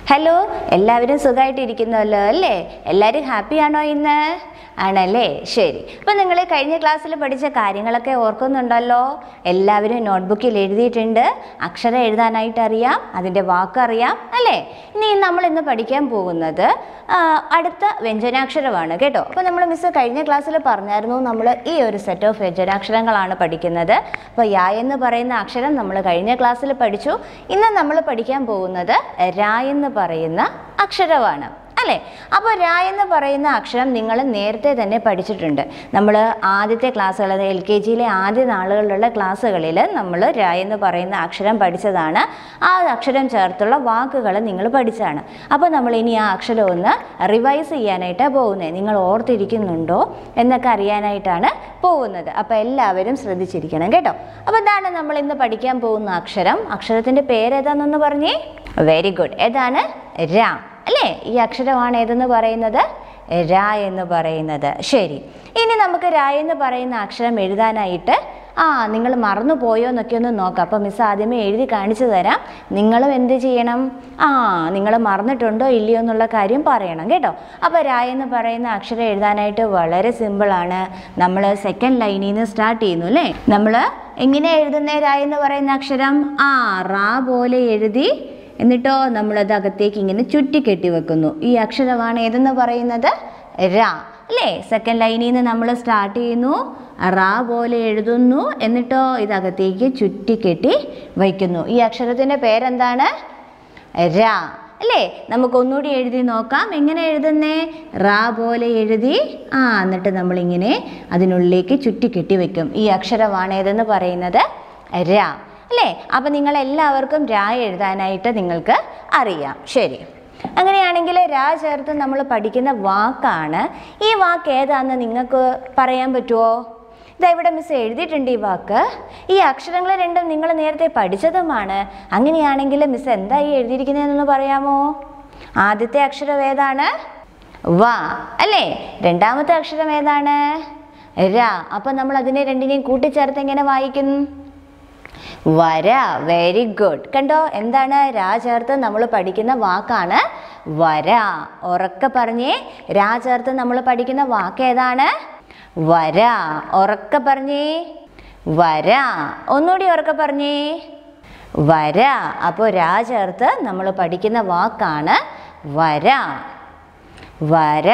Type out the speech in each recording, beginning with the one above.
hello എല്ലാവരും സുഖമായിട്ടിരിക്കുന്നല്ലോ അല്ലേ എല്ലാവരും ഹാപ്പിയാണോ ഇന്ന് ആണല്ലേ ശരി അപ്പം നിങ്ങൾ കഴിഞ്ഞ ക്ലാസ്സിൽ പഠിച്ച കാര്യങ്ങളൊക്കെ ഓർക്കുന്നുണ്ടല്ലോ എല്ലാവരും നോട്ട്ബുക്കിൽ എഴുതിയിട്ടുണ്ട് അക്ഷരം എഴുതാനായിട്ട് അറിയാം അതിൻ്റെ വാക്കറിയാം അല്ലേ ഇനി നമ്മൾ ഇന്ന് പഠിക്കാൻ പോകുന്നത് ആ, അടുത്ത വ്യഞ്ജനാക്ഷരമാണ് കേട്ടോ അപ്പോൾ നമ്മൾ മിസ് കഴിഞ്ഞ ക്ലാസ്സിൽ പറഞ്ഞായിരുന്നു നമ്മൾ ഈ ഒരു സെറ്റ് ഓഫ് വ്യഞ്ജനാക്ഷരങ്ങളാണ് പഠിക്കുന്നത് അപ്പോൾ യാ എന്ന് പറയുന്ന അക്ഷരം നമ്മൾ കഴിഞ്ഞ ക്ലാസ്സിൽ പഠിച്ചു ഇന്ന് നമ്മൾ പഠിക്കാൻ പോകുന്നത് രാ എന്ന് പറയുന്ന അക്ഷരമാണ് അല്ലേ അപ്പോൾ രാ എന്ന് പറയുന്ന അക്ഷരം നിങ്ങൾ നേരത്തെ തന്നെ പഠിച്ചിട്ടുണ്ട് നമ്മൾ ആദ്യത്തെ ക്ലാസ്സുകൾ അതായത് എൽ കെ ജിയിലെ ആദ്യ നാളുകളിലുള്ള ക്ലാസ്സുകളിൽ നമ്മൾ രാ എന്ന് പറയുന്ന അക്ഷരം പഠിച്ചതാണ് ആ അക്ഷരം ചേർത്തുള്ള വാക്കുകൾ നിങ്ങൾ പഠിച്ചതാണ് അപ്പോൾ നമ്മൾ ഇനി ആ അക്ഷരം ഒന്ന് റിവൈസ് ചെയ്യാനായിട്ടാണ് പോകുന്നത് നിങ്ങൾ ഓർത്തിരിക്കുന്നുണ്ടോ എന്നൊക്കെ അറിയാനായിട്ടാണ് പോകുന്നത് അപ്പോൾ എല്ലാവരും ശ്രദ്ധിച്ചിരിക്കണം കേട്ടോ അപ്പോൾ ഇതാണ് നമ്മൾ ഇന്ന് പഠിക്കാൻ പോകുന്ന അക്ഷരം അക്ഷരത്തിൻ്റെ പേരേതാണെന്നൊന്ന് പറഞ്ഞേ വെരി ഗുഡ് ഏതാണ് രാ അല്ലേ ഈ അക്ഷരമാണ് ഏതെന്ന് പറയുന്നത് രാ എന്ന് പറയുന്നത് ശരി ഇനി നമുക്ക് രാ എന്ന് പറയുന്ന അക്ഷരം എഴുതാനായിട്ട് ആ നിങ്ങൾ മറന്നു പോയോ എന്നൊക്കെ ഒന്ന് നോക്കാം അപ്പോൾ മിസ് ആദ്യമേ എഴുതി കാണിച്ചു തരാം നിങ്ങളും എന്ത് ചെയ്യണം ആ നിങ്ങൾ മറന്നിട്ടുണ്ടോ ഇല്ലയോ എന്നുള്ള കാര്യം പറയണം കേട്ടോ അപ്പോൾ രാ എന്ന് പറയുന്ന അക്ഷരം എഴുതാനായിട്ട് വളരെ സിമ്പിളാണ് നമ്മൾ സെക്കൻഡ് ലൈനിൽ നിന്ന് സ്റ്റാർട്ട് ചെയ്യുന്നു അല്ലേ നമ്മൾ എങ്ങനെ എഴുതുന്നേ രാ എന്ന് പറയുന്ന അക്ഷരം ആ റാ പോലെ എഴുതി എന്നിട്ടോ നമ്മളത് അകത്തേക്ക് ഇങ്ങനെ ചുറ്റി കെട്ടി വെക്കുന്നു ഈ അക്ഷരമാണ് ഏതെന്ന് പറയുന്നത് രാ അല്ലേ സെക്കൻഡ് ലൈനിൽ നിന്ന് നമ്മൾ സ്റ്റാർട്ട് ചെയ്യുന്നു റാ പോലെ എഴുതുന്നു എന്നിട്ടോ ഇതകത്തേക്ക് ചുറ്റി കെട്ടി വയ്ക്കുന്നു ഈ അക്ഷരത്തിൻ്റെ പേരെന്താണ് രാ അല്ലേ നമുക്ക് ഒന്നുകൂടി എഴുതി നോക്കാം എങ്ങനെ എഴുതുന്നേ റാ പോലെ എഴുതി ആ എന്നിട്ട് നമ്മളിങ്ങനെ അതിനുള്ളിലേക്ക് ചുറ്റി കെട്ടി വെക്കും ഈ അക്ഷരമാണ് ഏതെന്ന് പറയുന്നത് രാ അല്ലേ അപ്പം നിങ്ങൾ എല്ലാവർക്കും രാ എഴുതാനായിട്ട് നിങ്ങൾക്ക് അറിയാം ശരി അങ്ങനെയാണെങ്കിൽ രാ ചേർത്ത് നമ്മൾ പഠിക്കുന്ന വാക്കാണ് ഈ വാക്ക് ഏതാണെന്ന് നിങ്ങൾക്ക് പറയാൻ പറ്റുമോ ഇതാ ഇവിടെ മിസ് എഴുതിയിട്ടുണ്ട് ഈ വാക്ക് ഈ അക്ഷരങ്ങൾ രണ്ടും നിങ്ങൾ നേരത്തെ പഠിച്ചതുമാണ് അങ്ങനെയാണെങ്കിൽ മിസ് എന്താ ഈ എഴുതിയിരിക്കുന്നതെന്നൊന്ന് പറയാമോ ആദ്യത്തെ അക്ഷരം ഏതാണ് വാ അല്ലേ രണ്ടാമത്തെ അക്ഷരം ഏതാണ് രാ അപ്പം നമ്മൾ അതിനെ രണ്ടിനെയും കൂട്ടിച്ചേർത്ത് എങ്ങനെ വായിക്കും വര വെരി ഗുഡ് കണ്ടോ എന്താണ് രാ ചേർത്ത് നമ്മൾ പഠിക്കുന്ന വാക്കാണ് വര ഉറക്കെ പറഞ്ഞേ രാ ചേർത്ത് നമ്മൾ പഠിക്കുന്ന വാക്ക് ഏതാണ് വര ഉറക്കെ പറഞ്ഞേ വര ഒന്നുകൂടി ഉറക്കെ പറഞ്ഞേ വര അപ്പോൾ രാ ചേർത്ത് നമ്മൾ പഠിക്കുന്ന വാക്കാണ് വര വര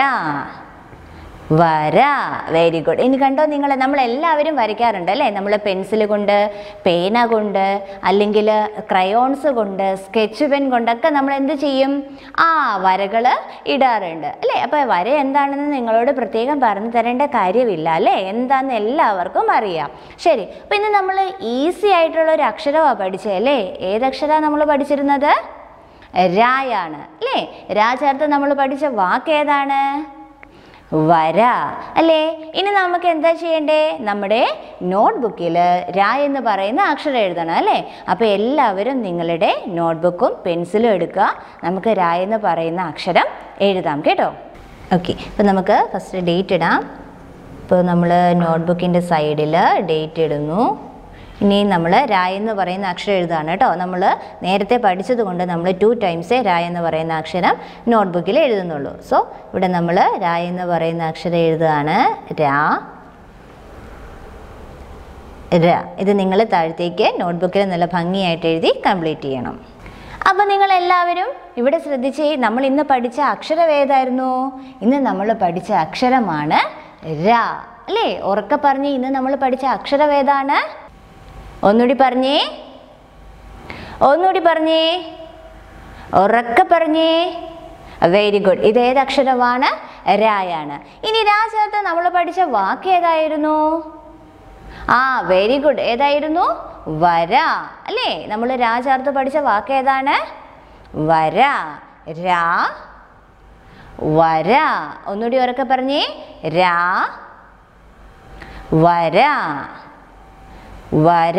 വര വെരി ഗുഡ് ഇനി കണ്ടോ നിങ്ങൾ നമ്മൾ എല്ലാവരും വരയ്ക്കാറുണ്ട് അല്ലേ നമ്മൾ പെൻസിൽ കൊണ്ട് പേന കൊണ്ട് അല്ലെങ്കിൽ ക്രയോൺസ് കൊണ്ട് സ്കെച്ച് പെൻ കൊണ്ടൊക്കെ നമ്മൾ എന്ത് ചെയ്യും ആ വരകൾ ഇടാറുണ്ട് അല്ലേ അപ്പോൾ വര എന്താണെന്ന് നിങ്ങളോട് പ്രത്യേകം പറഞ്ഞു തരേണ്ട കാര്യമില്ല അല്ലേ എന്താണെന്ന് എല്ലാവർക്കും അറിയാം ശരി അപ്പോൾ ഇന്ന് നമ്മൾ ഈസി ആയിട്ടുള്ള ഒരു അക്ഷരമാണ് പഠിച്ചത് അല്ലേ ഏതക്ഷരമാണ് നമ്മൾ പഠിച്ചിരുന്നത് രായാണ് അല്ലേ രാ ചേർത്ത് നമ്മൾ പഠിച്ച വാക്ക് ഏതാണ് വര അല്ലേ ഇനി നമുക്ക് എന്താ ചെയ്യണ്ടേ നമ്മുടെ നോട്ട്ബുക്കിൽ രാ എന്ന് പറയുന്ന അക്ഷരം എഴുതണം അല്ലേ അപ്പോൾ എല്ലാവരും നിങ്ങളുടെ നോട്ട്ബുക്കും പെൻസിലും എടുക്കുക നമുക്ക് രാ എന്ന് പറയുന്ന അക്ഷരം എഴുതാം കേട്ടോ ഓക്കെ അപ്പോൾ നമുക്ക് ഫസ്റ്റ് ഡേറ്റ് ഇടാം ഇപ്പോൾ നമ്മൾ നോട്ട്ബുക്കിൻ്റെ സൈഡിൽ ഡേറ്റ് ഇടുന്നു ഇനി നമ്മൾ രാ എന്ന് പറയുന്ന അക്ഷരം എഴുതാണ് കേട്ടോ നമ്മൾ നേരത്തെ പഠിച്ചത് കൊണ്ട് നമ്മൾ ടു ടൈംസേ രാ എന്ന് പറയുന്ന അക്ഷരം നോട്ട്ബുക്കിൽ എഴുതുന്നുള്ളൂ സോ ഇവിടെ നമ്മൾ രാ എന്ന് പറയുന്ന അക്ഷരം എഴുതുകയാണ് രാ രാ ഇത് നിങ്ങൾ താഴത്തേക്ക് നോട്ട്ബുക്കിൽ നല്ല ഭംഗിയായിട്ട് എഴുതി കംപ്ലീറ്റ് ചെയ്യണം അപ്പോൾ നിങ്ങൾ എല്ലാവരും ഇവിടെ ശ്രദ്ധിച്ചേ നമ്മൾ ഇന്ന് പഠിച്ച അക്ഷരം ഏതായിരുന്നു ഇന്ന് നമ്മൾ പഠിച്ച അക്ഷരമാണ് രാ അല്ലേ ഉറക്കെ പറഞ്ഞ് ഇന്ന് നമ്മൾ പഠിച്ച അക്ഷരം ഏതാണ് ഒന്നുകൂടി പറഞ്ഞേ ഒന്നുകൂടി പറഞ്ഞേ ഉറക്കെ പറഞ്ഞേ വെരി ഗുഡ് ഇത് ഏത് അക്ഷരമാണ് രായാണ് ഇനി രാ ചേർത്ത് നമ്മൾ പഠിച്ച വാക്ക് ഏതായിരുന്നു ആ വെരി ഗുഡ് ഏതായിരുന്നു വര അല്ലേ നമ്മൾ രാ ചേർത്ത് പഠിച്ച വാക്ക് ഏതാണ് വര രാ വര ഒന്നുകൂടി ഉറക്കെ പറഞ്ഞേ രാ വര വര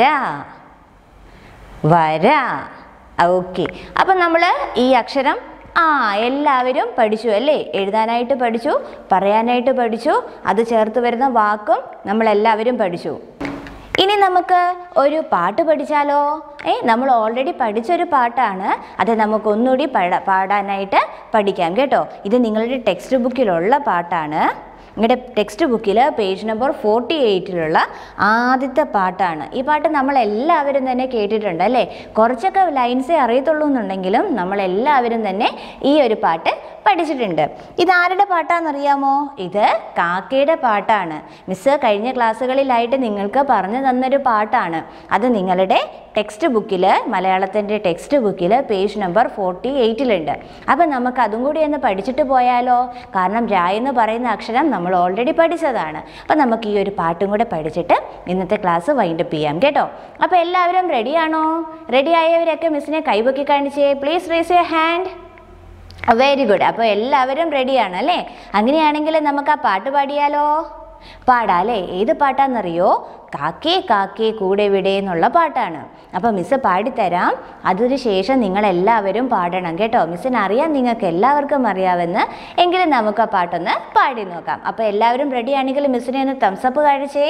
വര ഓക്കെ അപ്പം നമ്മൾ ഈ അക്ഷരം ആ എല്ലാവരും പഠിച്ചു അല്ലേ എഴുതാനായിട്ട് പഠിച്ചു പറയാനായിട്ട് പഠിച്ചു അത് ചേർത്ത് വരുന്ന വാക്കും നമ്മളെല്ലാവരും പഠിച്ചു ഇനി നമുക്ക് ഒരു പാട്ട് പഠിച്ചാലോ ഏ നമ്മൾ ഓൾറെഡി പഠിച്ചൊരു പാട്ടാണ് അത് നമുക്ക് ഒന്നുകൂടി പാടാ പാടാനായിട്ട് പഠിക്കാം കേട്ടോ ഇത് നിങ്ങളുടെ ടെക്സ്റ്റ് ബുക്കിലുള്ള പാട്ടാണ് നിങ്ങളുടെ ടെക്സ്റ്റ് ബുക്കിൽ പേജ് നമ്പർ ഫോർട്ടി എയ്റ്റിലുള്ള ആദ്യത്തെ പാട്ടാണ് ഈ പാട്ട് നമ്മൾ എല്ലാവരും തന്നെ കേട്ടിട്ടുണ്ട് അല്ലേ കുറച്ചൊക്കെ ലൈൻസേ അറിയത്തുള്ളൂ എന്നുണ്ടെങ്കിലും നമ്മളെല്ലാവരും തന്നെ ഈ ഒരു പാട്ട് പഠിച്ചിട്ടുണ്ട് ഇതാരുടെ പാട്ടാണെന്നറിയാമോ ഇത് കാക്കയുടെ പാട്ടാണ് മിസ്സ് കഴിഞ്ഞ ക്ലാസ്സുകളിലായിട്ട് നിങ്ങൾക്ക് പറഞ്ഞു തന്നൊരു പാട്ടാണ് അത് നിങ്ങളുടെ ടെക്സ്റ്റ് ബുക്കിൽ മലയാളത്തിൻ്റെ ടെക്സ്റ്റ് ബുക്കിൽ പേജ് നമ്പർ ഫോർട്ടി എയ്റ്റിലുണ്ട് അപ്പം നമുക്ക് അതും കൂടി ഒന്ന് പഠിച്ചിട്ട് പോയാലോ കാരണം രാ എന്ന് പറയുന്ന അക്ഷരം നമ്മൾ ഓൾറെഡി പഠിച്ചതാണ് അപ്പം നമുക്ക് ഈ ഒരു പാട്ടും കൂടെ പഠിച്ചിട്ട് ഇന്നത്തെ ക്ലാസ് വൈൻഡപ്പ് ചെയ്യാം കേട്ടോ അപ്പോൾ എല്ലാവരും റെഡിയാണോ റെഡി ആയവരൊക്കെ മിസ്സിനെ കൈപൊക്കി കാണിച്ചേ please raise your hand very good അപ്പോൾ എല്ലാവരും റെഡിയാണ് അല്ലേ അങ്ങനെയാണെങ്കിൽ നമുക്ക് ആ പാട്ട് പാടിയാലോ പാടാം അല്ലേ ഏത് പാട്ടാണെന്നറിയോ കാക്കേ കാക്കേ കൂടെ വിടെ എന്നുള്ള പാട്ടാണ് അപ്പോൾ മിസ്സ് പാടിത്തരാം അതിന് ശേഷം നിങ്ങൾ എല്ലാവരും പാടണം കേട്ടോ മിസ്സിന് അറിയാം നിങ്ങൾക്ക് എല്ലാവർക്കും അറിയാമെന്ന് എങ്കിലും നമുക്ക് ആ പാട്ടൊന്ന് പാടി നോക്കാം അപ്പോൾ എല്ലാവരും റെഡിയാണെങ്കിൽ മിസ്സിനെ ഒന്ന് തംസപ്പ് കാണിച്ചേ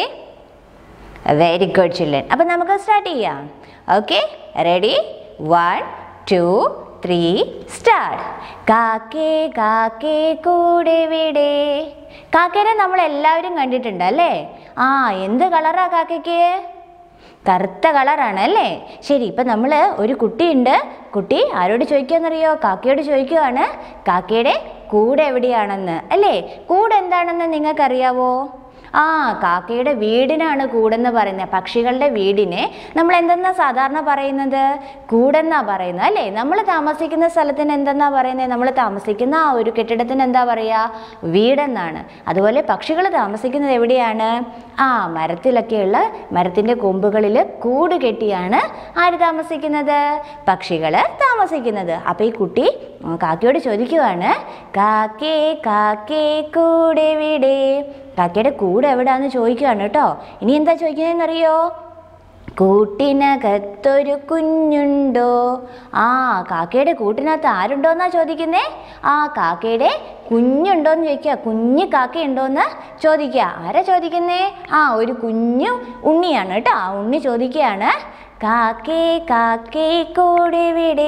വെരി ഗുഡ് ചിൽഡ്രൻ അപ്പം നമുക്ക് സ്റ്റാർട്ട് ചെയ്യാം okay ready one two three start കാക്കേ കാക്കേ കൂടെ വിടെ കാക്കേനെ നമ്മൾ എല്ലാവരും കണ്ടിട്ടുണ്ട് അല്ലേ ആ എന്ത് കളറാ കാക്കയ്ക്ക് കറുത്ത കളറാണ് അല്ലേ ശരി ഇപ്പം നമ്മൾ ഒരു കുട്ടിയുണ്ട് കുട്ടി ആരോട് ചോദിക്കുകയെന്നറിയോ കാക്കയോട് ചോദിക്കുവാണ് കാക്കയുടെ കൂടെ എവിടെയാണെന്ന് അല്ലേ കൂടെ എന്താണെന്ന് നിങ്ങൾക്കറിയാവോ ആ കാക്കയുടെ വീടിനാണ് കൂടെന്ന് പറയുന്നത് പക്ഷികളുടെ വീടിനെ നമ്മൾ എന്തെന്നാ സാധാരണ പറയുന്നത് കൂടെന്നാ പറയുന്നത് അല്ലേ നമ്മൾ താമസിക്കുന്ന സ്ഥലത്തിന് എന്തെന്നാ പറയുന്നത് നമ്മൾ താമസിക്കുന്ന ആ ഒരു കെട്ടിടത്തിന് എന്താ പറയുക വീടെന്നാണ് അതുപോലെ പക്ഷികൾ താമസിക്കുന്നത് എവിടെയാണ് ആ മരത്തിലൊക്കെയുള്ള മരത്തിൻ്റെ കൊമ്പുകളിൽ കൂട് കെട്ടിയാണ് ആര് താമസിക്കുന്നത് പക്ഷികൾ താമസിക്കുന്നത് അപ്പോൾ ഈ കുട്ടി ഉം, കാക്കയോട് ചോദിക്കുവാണ് കാക്കേ കാക്കേ കൂടെ വീടേ കാക്കയുടെ കൂടെ എവിടാന്ന് ചോദിക്കുകയാണ് കേട്ടോ ഇനി എന്താ ചോദിക്കുന്നതെന്നറിയോ കൂട്ടിനകത്തൊരു കുഞ്ഞുണ്ടോ ആ കാക്കയുടെ കൂട്ടിനകത്ത് ആരുണ്ടോന്നാ ചോദിക്കുന്നേ ആ കാക്കയുടെ കുഞ്ഞുണ്ടോന്ന് ചോദിക്കുക കുഞ്ഞ് കാക്കയുണ്ടോന്ന് ചോദിക്കുക ആരാ ചോദിക്കുന്നേ ആ ഒരു കുഞ്ഞു ഉണ്ണിയാണ് കേട്ടോ ആ ഉണ്ണി ചോദിക്കുകയാണ് കാക്കേ കാക്കേ കൂടെ വിടെ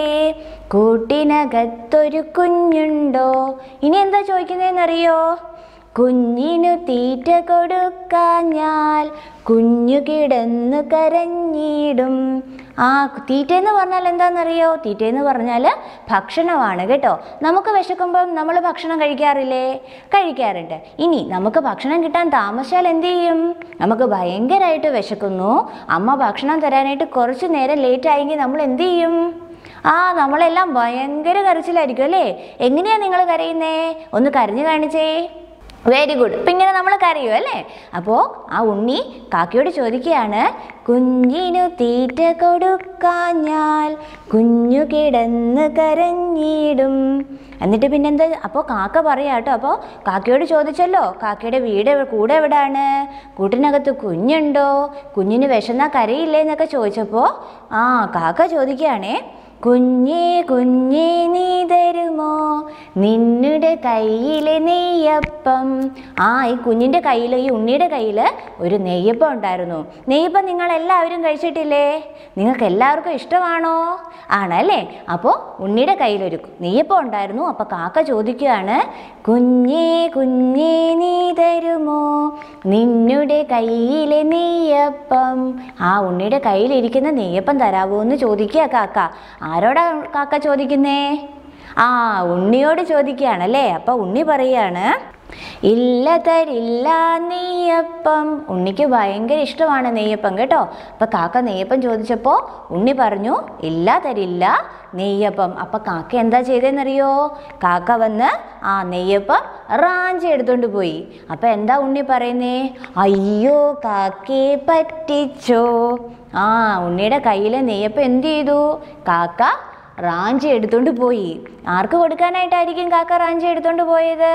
കൂട്ടിനകത്തൊരു കുഞ്ഞുണ്ടോ ഇനി എന്താ ചോദിക്കുന്നതെന്നറിയോ കുഞ്ഞിനു തീറ്റ കൊടുക്കാഞ്ഞാൽ കുഞ്ഞു കിടന്നു കരഞ്ഞിടും ആ തീറ്റ എന്ന് പറഞ്ഞാൽ എന്താണെന്നറിയോ തീറ്റ എന്ന് പറഞ്ഞാൽ ഭക്ഷണമാണ് കേട്ടോ നമുക്ക് വിശക്കുമ്പം നമ്മൾ ഭക്ഷണം കഴിക്കാറില്ലേ കഴിക്കാറുണ്ട് ഇനി നമുക്ക് ഭക്ഷണം കിട്ടാൻ താമസിച്ചാൽ എന്ത് ചെയ്യും നമുക്ക് ഭയങ്കരമായിട്ട് വിശക്കുന്നു അമ്മ ഭക്ഷണം തരാനായിട്ട് കുറച്ച് നേരം ലേറ്റ് ആയെങ്കിൽ നമ്മൾ എന്ത് ചെയ്യും ആ നമ്മളെല്ലാം ഭയങ്കര കരച്ചിലായിരിക്കും അല്ലേ എങ്ങനെയാ നിങ്ങൾ കരയുന്നേ ഒന്ന് കരഞ്ഞു കാണിച്ചേ വെരി ഗുഡ് ഇപ്പം ഇങ്ങനെ നമ്മൾ കരയും അല്ലേ അപ്പോൾ ആ ഉണ്ണി കാക്കയോട് ചോദിക്കുകയാണ് കുഞ്ഞിനു തീറ്റ കൊടുക്കാഞ്ഞാൽ കുഞ്ഞു കിടന്ന് കരഞ്ഞിടും എന്നിട്ട് പിന്നെന്താ അപ്പോൾ കാക്ക പറയാ കേട്ടോ അപ്പോൾ കാക്കയോട് ചോദിച്ചല്ലോ കാക്കയുടെ വീട് എവ്- കൂടെ എവിടാണ് കൂട്ടിനകത്ത് കുഞ്ഞുണ്ടോ കുഞ്ഞിന് വിശന്നാ കരയില്ലേ എന്നൊക്കെ ചോദിച്ചപ്പോൾ ആ കാക്ക ചോദിക്കുകയാണേ കുഞ്ഞേ കുഞ്ഞേ നീ തരുമോ നിന്നുടെ കയ്യിലെ നെയ്യപ്പം ആ ഈ കുഞ്ഞിൻ്റെ കയ്യിൽ ഈ ഉണ്ണിയുടെ കയ്യിൽ ഒരു നെയ്യപ്പം ഉണ്ടായിരുന്നു നെയ്യപ്പം നിങ്ങൾ എല്ലാവരും കഴിച്ചിട്ടില്ലേ നിങ്ങൾക്ക് എല്ലാവർക്കും ഇഷ്ടമാണോ ആണല്ലേ അപ്പോൾ ഉണ്ണിയുടെ കയ്യിലൊരു നെയ്യപ്പം ഉണ്ടായിരുന്നു അപ്പോൾ കാക്ക ചോദിക്കുകയാണ് കുഞ്ഞേ കുഞ്ഞേ നീ തരുമോ നിന്നുടെ കയ്യിലെ നെയ്യപ്പം ആ ഉണ്ണിയുടെ കയ്യിലിരിക്കുന്ന നെയ്യപ്പം തരാവോ എന്ന് ചോദിക്കുക കാക്ക ആരോടാ കാക്ക ചോദിക്കുന്നേ ആ ഉണ്ണിയോട് ചോദിക്കുകയാണല്ലേ അപ്പൊ ഉണ്ണി പറയാണ് ഇല്ല തരില്ല നെയ്യപ്പം ഉണ്ണിക്ക് ഭയങ്കര ഇഷ്ടമാണ് നെയ്യപ്പം കേട്ടോ അപ്പൊ കാക്ക നെയ്യപ്പം ചോദിച്ചപ്പോൾ ഉണ്ണി പറഞ്ഞു ഇല്ല തരില്ല നെയ്യപ്പം അപ്പൊ കാക്ക എന്താ ചെയ്തതെന്നറിയോ കാക്ക വന്ന് ആ നെയ്യപ്പം റാഞ്ചി എടുത്തോണ്ട് പോയി അപ്പൊ എന്താ ഉണ്ണി പറയുന്നേ അയ്യോ കാക്കേ പറ്റിച്ചോ ആ ഉണ്ണിയുടെ കയ്യിലെ നെയ്യപ്പം എന്ത് ചെയ്തു കാക്ക റാഞ്ചി എടുത്തോണ്ട് പോയി ആർക്ക് കൊടുക്കാനായിട്ടായിരിക്കും കാക്ക റാഞ്ചി എടുത്തോണ്ട് പോയത്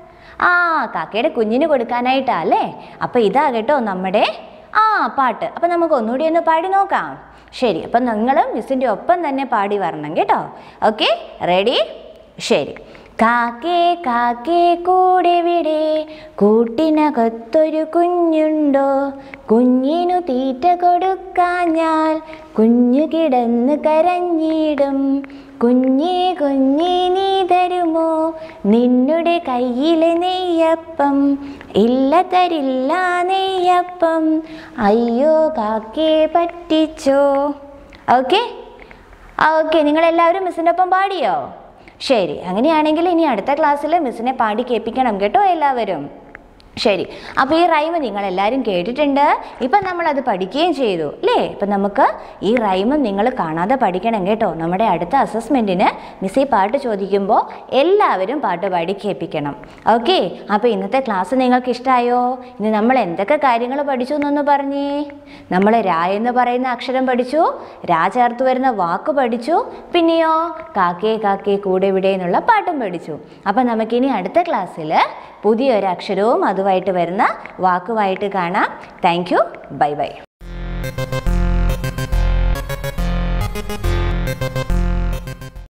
ആ കാക്കയുടെ കുഞ്ഞിന് കൊടുക്കാനായിട്ടാ അല്ലേ അപ്പം ഇതാ കേട്ടോ നമ്മുടെ ആ പാട്ട് അപ്പം നമുക്ക് ഒന്നുകൂടി ഒന്ന് പാടി നോക്കാം ശരി അപ്പം നിങ്ങൾ മിസ്സിൻ്റെ ഒപ്പം തന്നെ പാടി വരണം കേട്ടോ ഓക്കെ റെഡി ശരി കാക്കേ കാക്കേ കൂടെവിടെ കൂട്ടിനകത്തൊരു കുഞ്ഞുണ്ടോ കുഞ്ഞിനു തീറ്റ കൊടുക്കാഞ്ഞാൽ കുഞ്ഞു കിടന്ന് കരഞ്ഞിടും കുഞ്ഞേ കുഞ്ഞേ നീ തരുമോ നിന്നുടെ കയ്യിലെ നെയ്യപ്പം ഇല്ല തരില്ല നെയ്യപ്പം അയ്യോ കാക്കേ പറ്റിച്ചോ ഓക്കെ ഓക്കെ നിങ്ങളെല്ലാവരും മിസ്സിൻ്റെ ഒപ്പം പാടിയോ ശരി അങ്ങനെയാണെങ്കിൽ ഇനി അടുത്ത ക്ലാസ്സിൽ മിസ്സിനെ പാടി കേൾപ്പിക്കണം കേട്ടോ എല്ലാവരും ശരി അപ്പോൾ ഈ റൈമ് നിങ്ങൾ എല്ലാവരും കേട്ടിട്ടുണ്ട് ഇപ്പം നമ്മളത് പഠിക്കുകയും ചെയ്തു അല്ലേ ഇപ്പം നമുക്ക് ഈ റൈമ് നിങ്ങൾ കാണാതെ പഠിക്കണം കേട്ടോ നമ്മുടെ അടുത്ത അസസ്മെൻറ്റിന് മിസ് ഈ പാട്ട് ചോദിക്കുമ്പോൾ എല്ലാവരും പാട്ട് പാടി കേൾപ്പിക്കണം ഓക്കെ അപ്പോൾ ഇന്നത്തെ ക്ലാസ് നിങ്ങൾക്ക് ഇഷ്ടമായോ ഇനി നമ്മൾ എന്തൊക്കെ കാര്യങ്ങൾ പഠിച്ചു എന്നൊന്ന് പറഞ്ഞേ നമ്മൾ രാ എന്ന് പറയുന്ന അക്ഷരം പഠിച്ചു രാ ചേർത്ത് വരുന്ന വാക്ക് പഠിച്ചു പിന്നെയോ കാക്കേ കാക്കേ കൂടെ ഇവിടെ എന്നുള്ള പാട്ടും പഠിച്ചു അപ്പം നമുക്കിനി അടുത്ത ക്ലാസ്സിൽ പുതിയൊരു അക്ഷരവും അതുമായിട്ട് വരുന്ന വാക്കുമായിട്ട് കാണാം താങ്ക് യു ബൈ ബൈ